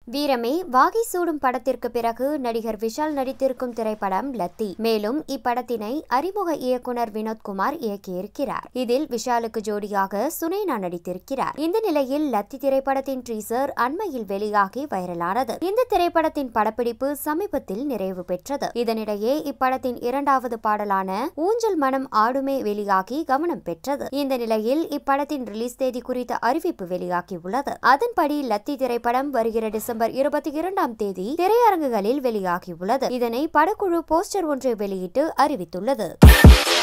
வீரமே வாகை சூடும் படத்திற்கு பிறகு நடிகர் விஷால் நடித்திருக்கும் திரைப்படம் லத்தி மேலும் இப்படத்தினை அறிமுக இயக்குனர் வினோத்குமார் இயக்கியிருக்கிறார் இதில் விஷாலுக்கு ஜோடியாக சுனேனா நடித்திருக்கிறார் இந்த நிலையில் லத்தி திரைப்படத்தின் ட்ரீசர் அண்மையில் வெளியாகி வைரலானது இந்த திரைப்படத்தின் படப்பிடிப்பு சமீபத்தில் நிறைவு பெற்றது இதனிடையே இப்படத்தின் இரண்டாவது பாடலான ஊஞ்சல் மனம் ஆடுமே வெளியாகி கவனம் பெற்றது இந்த நிலையில் இப்படத்தின் ரிலீஸ் தேதி குறித்த அறிவிப்பு வெளியாகியுள்ளது அதன்படி லத்தி திரைப்படம் வருகிற டிசம்பர் இருபத்தி இரண்டாம் தேதி திரையரங்குகளில் வெளியாகியுள்ளது இதனை படக்குழு போஸ்டர் ஒன்றை வெளியிட்டு அறிவித்துள்ளது